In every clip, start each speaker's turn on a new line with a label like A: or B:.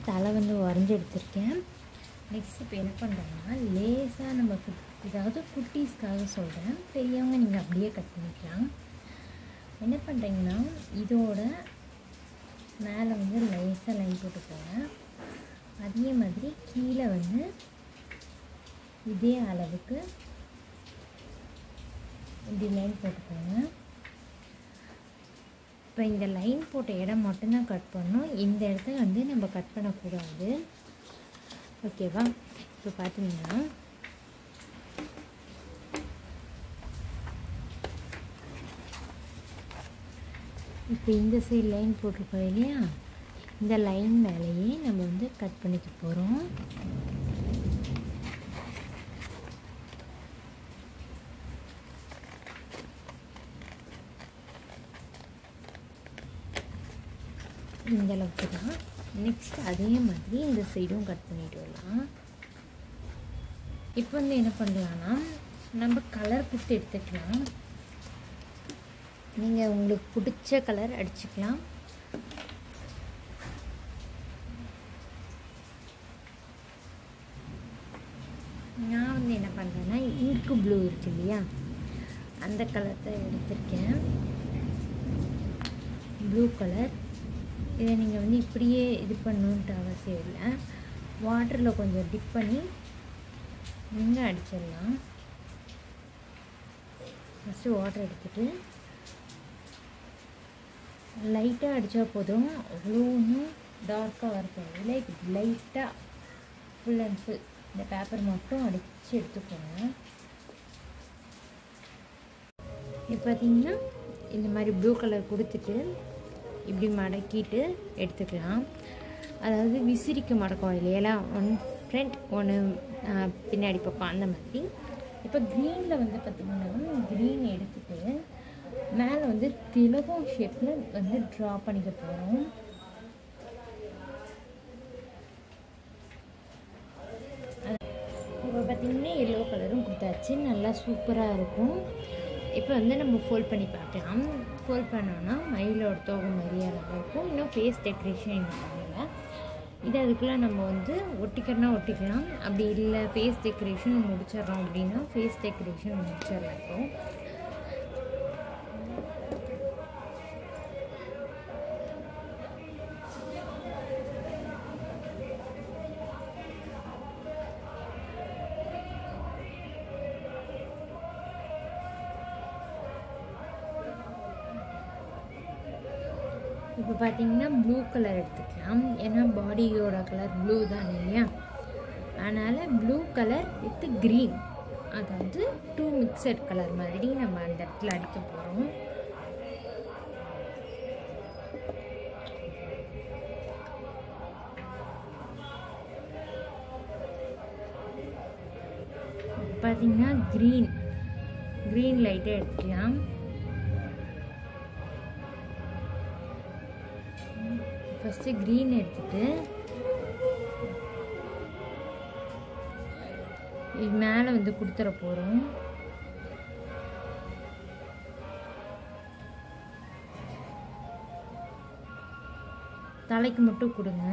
A: தலை வந்து வரைஞ்சி எடுத்திருக்கேன் நெக்ஸ்ட் இப்போ என்ன பண்ணுறேன்னா லேசாக நம்ம குட்- இதாவது குட்டீஸ்க்காக சொல்கிறேன் பெரியவங்க நீங்கள் அப்படியே கட் பண்ணிக்கலாம் என்ன பண்ணுறீங்கன்னா இதோட மேலே வந்து லேசாக லைன் போட்டுக்கோங்க அதே மாதிரி கீழே வந்து இதே அளவுக்கு இப்படி லைன் போட்டுக்கோங்க இப்போ இந்த லைன் போட்ட இடம் மட்டும்தான் கட் பண்ணணும் இந்த இடத்த வந்து நம்ம கட் பண்ணக்கூடாது ஓகேவா இப்போ பார்த்தீங்கன்னா இப்போ இந்த சைடு லைன் போட்டிருக்கோம் இல்லையா இந்த லைன் மேலேயே நம்ம வந்து கட் பண்ணிக்க போகிறோம் இந்த அளவுக்கு தான் நெக்ஸ்ட் அதே மாதிரி இந்த சைடும் கட் பண்ணிட்டு வரலாம் இப்போ வந்து என்ன பண்ணலான்னா நம்ம கலர் கொடுத்து எடுத்துக்கலாம் நீங்கள் உங்களுக்கு பிடிச்ச கலர் அடிச்சுக்கலாம் நான் வந்து என்ன பண்ணுறேன்னா இங்கு ப்ளூ இருக்கு இல்லையா அந்த கலர் தான் எடுத்திருக்கேன் ப்ளூ கலர் இதை நீங்கள் வந்து இப்படியே இது பண்ணணுன்ட்டு அவசியம் இல்லை வாட்டரில் கொஞ்சம் டிப் பண்ணி நீங்கள் அடிச்சிடலாம் ஃபஸ்ட்டு வாட்டர் எடுத்துட்டு லைட்டாக அடித்தா போதும் அவ்வளோ ஒன்றும் டார்க்காக வர தேவையில்லை இப்படி லைட்டாக ஃபுல் அண்ட் ஃபுல் இந்த பேப்பர் மட்டும் அடித்து எடுத்துக்கோங்க இப்போ பார்த்தீங்கன்னா இந்த மாதிரி ப்ளூ கலர் கொடுத்துட்டு இப்படி மடக்கிட்டு எடுத்துக்கலாம் அதாவது விசிறிக்கு மடக்கம் இல்லையா ஒன் ஃப்ரண்ட் ஒன்று பின்னாடி பக்கம் அந்த மாதிரி இப்போ க்ரீனில் வந்து பார்த்திங்கன்னா க்ரீன் எடுத்துட்டு மேலே வந்து திலகம் ஷேப்பில் வந்து ட்ரா பண்ணிக்க போகிறோம் இப்போ பார்த்திங்கன்னா எல்லோ கலரும் கொடுத்தாச்சு நல்லா சூப்பராக இருக்கும் இப்போ வந்து நம்ம ஃபோல்ட் பண்ணி பார்க்கலாம் ஃபோல்ட் பண்ணோன்னா மயிலோட தோகை மாதிரியே அழகாக இருக்கும் இன்னும் ஃபேஸ் டெக்கரேஷன் இன்னும் பண்ணல இது அதுக்குள்ளே நம்ம வந்து ஒட்டிக்கிறனா ஒட்டிக்கலாம் அப்படி இல்லை ஃபேஸ் டெக்கரேஷன் முடிச்சிடுறோம் அப்படின்னா ஃபேஸ் டெக்கரேஷன் முடிச்சிடலாம் இப்போ இப்போ பார்த்தீங்கன்னா ப்ளூ கலர் எடுத்துக்கலாம் ஏன்னா பாடியோட கலர் ப்ளூ தான் இல்லையா அதனால் ப்ளூ கலர் வித் க்ரீன் அதாவது டூ மிக்சட் கலர் மாதிரி நம்ம அந்த இடத்துல அடிக்க போகிறோம் பார்த்தீங்கன்னா க்ரீன் க்ரீன் லைட்டை எடுத்துக்கலாம் ஃபஸ்ட்டு க்ரீன் எடுத்துட்டு இது மேலே வந்து கொடுத்துட போகிறோம் தலைக்கு மட்டும் கொடுங்க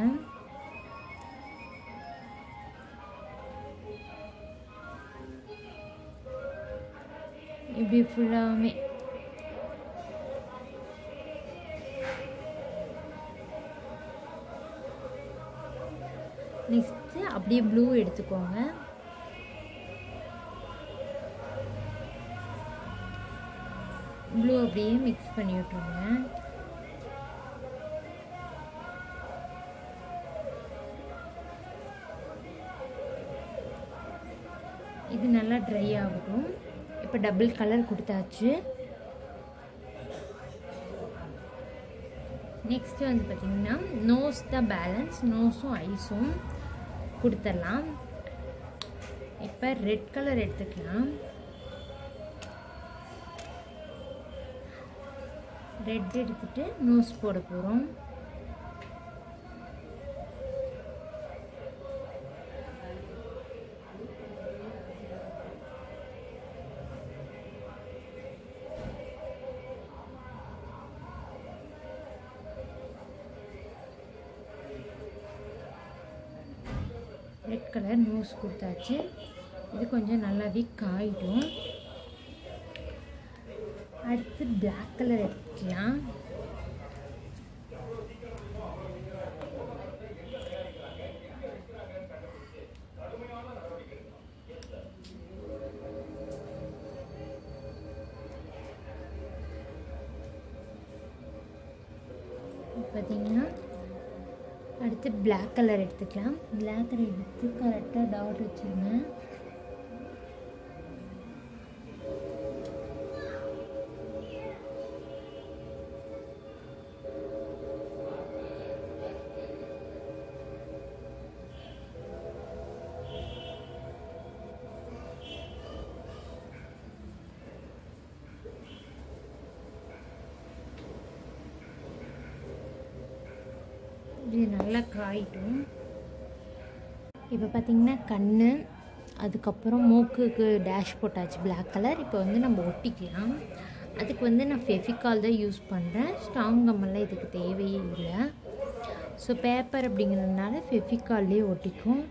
A: இப்படி ஃபுல்லாமே நெக்ஸ்ட்டு அப்படியே ப்ளூ எடுத்துக்கோங்க ப்ளூ அப்படியே மிக்ஸ் பண்ணி விட்ருங்க இது நல்லா ட்ரை ஆகட்டும் இப்போ டபுள் கலர் கொடுத்தாச்சு நெக்ஸ்ட் வந்து பார்த்திங்கன்னா நோஸ் தான் பேலன்ஸ் நோஸும் ஐஸும் கொடுத்துடலாம் இப்போ ரெட் கலர் எடுத்துக்கலாம் ரெட் எடுத்துட்டு நோஸ் போட போகிறோம் ரெட் கலர் நோஸ் கொடுத்தாச்சு இது கொஞ்சம் நல்லாவே காயிடும் அடுத்து பிளாக் கலர் எடுத்துக்கலாம் பார்த்தீங்கன்னா அடுத்து பிளாக் கலர் எடுத்துக்கலாம் பிளாக் கலர் எடுத்து கரெக்டாக டாட் வச்சுருங்க இது நல்லா காயிட்டும் இப்போ பார்த்தீங்கன்னா கண் அதுக்கப்புறம் மூக்குக்கு டேஷ் போட்டாச்சு பிளாக் கலர் இப்போ வந்து நம்ம ஒட்டிக்கலாம் அதுக்கு வந்து நான் ஃபெஃபிகால் தான் யூஸ் பண்ணுறேன் ஸ்ட்ராங் கம்மெல்லாம் இதுக்கு தேவையே இல்லை ஸோ பேப்பர் அப்படிங்கிறதுனால ஃபெஃபிகால்லே ஒட்டிக்கும்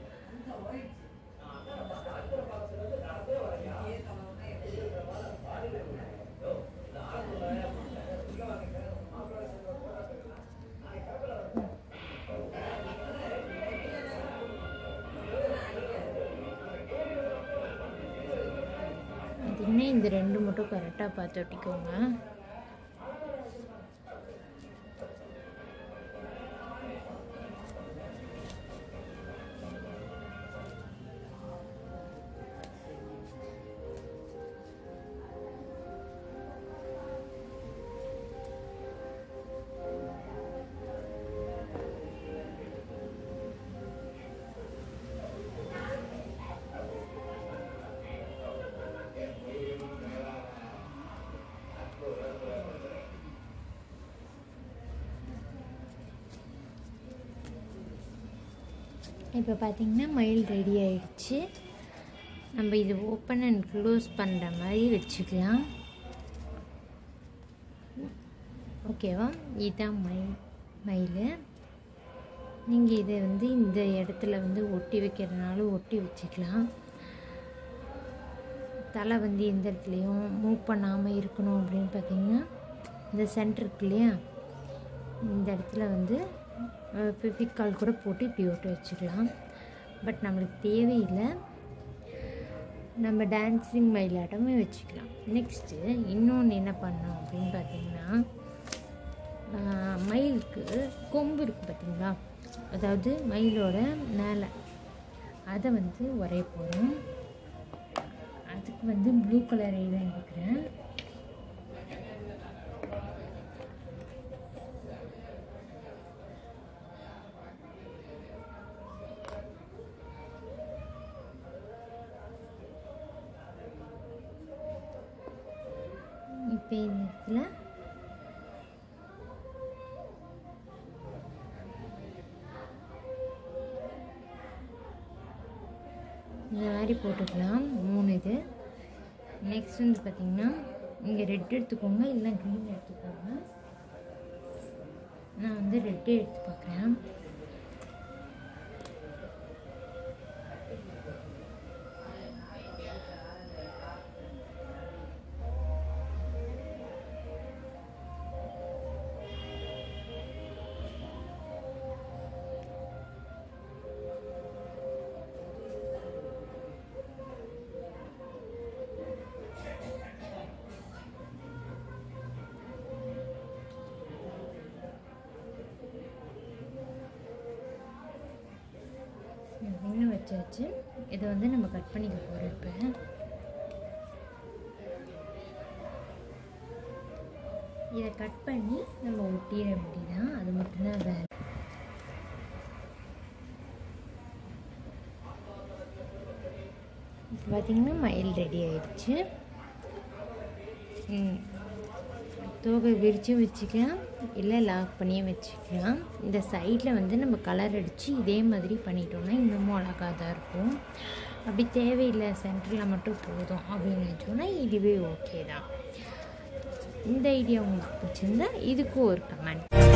A: பார்த்தீங்கன்னா இந்த ரெண்டு மட்டும் கரெக்டாக பார்த்து ஒட்டிக்கோங்க இப்போ பார்த்தீங்கன்னா மயில் ரெடி ஆயிடுச்சு நம்ம இது ஓப்பன் அண்ட் க்ளோஸ் பண்ணுற மாதிரி வச்சுக்கலாம் ஓகேவா இதுதான் மயில் மயில் நீங்கள் இதை வந்து இந்த இடத்துல வந்து ஒட்டி வைக்கிறதுனாலும் ஒட்டி வச்சுக்கலாம் தலை வந்து எந்த இடத்துலையும் மூவ் பண்ணாமல் இருக்கணும் அப்படின்னு பார்த்தீங்கன்னா இந்த சென்டர் இருக்கு இல்லையா இந்த இடத்துல வந்து ஃபிஃபிக்கால் கூட போட்டு இப்படி ஒட்டி வச்சுக்கலாம் பட் நம்மளுக்கு தேவையில்லை நம்ம டான்ஸிங் மயிலாட்டமே வச்சுக்கலாம் நெக்ஸ்ட்டு இன்னொன்று என்ன பண்ணோம் அப்படின்னு பார்த்தீங்கன்னா ஆஹ், மயிலுக்கு கொம்பு இருக்குது பார்த்தீங்களா அதாவது மயிலோட மேலே அதை வந்து வரைய போகிறோம் அதுக்கு வந்து ப்ளூ கலர் தான் எடுக்கிறேன் இப்போ இந்த இடத்துல இந்த மாதிரி போட்டுக்கலாம் மூணு இது நெக்ஸ்ட் வந்து பார்த்திங்கன்னா இங்கே ரெட் எடுத்துக்கோங்க இல்லை க்ரீன் எடுத்துக்கோங்க நான் வந்து ரெட்டே எடுத்து பார்க்குறேன் இன்னும் வச்சாச்சு இதை வந்து நம்ம கட் பண்ணிக்க போகிறோம் இப்போ இதை கட் பண்ணி நம்ம ஒட்டிட வேண்டியதான் அது மட்டும்தான் வேலை இப்போ பார்த்தீங்கன்னா மயில் ரெடி ஆயிடுச்சு ம். தோகை விரிச்சும் வச்சுக்கலாம் இல்லை லாக் பண்ணியும் வச்சுக்கலாம் இந்த சைடில் வந்து நம்ம கலர் அடித்து இதே மாதிரி பண்ணிட்டோம்னா இன்னமும் அழகாக தான் இருக்கும் அப்படி தேவையில்லை சென்டரில் மட்டும் போதும் அப்படின்னு நினச்சோன்னா இதுவே ஓகே தான் இந்த ஐடியா உங்களுக்கு பிடிச்சிருந்தா இதுக்கும் ஒரு கமெண்ட்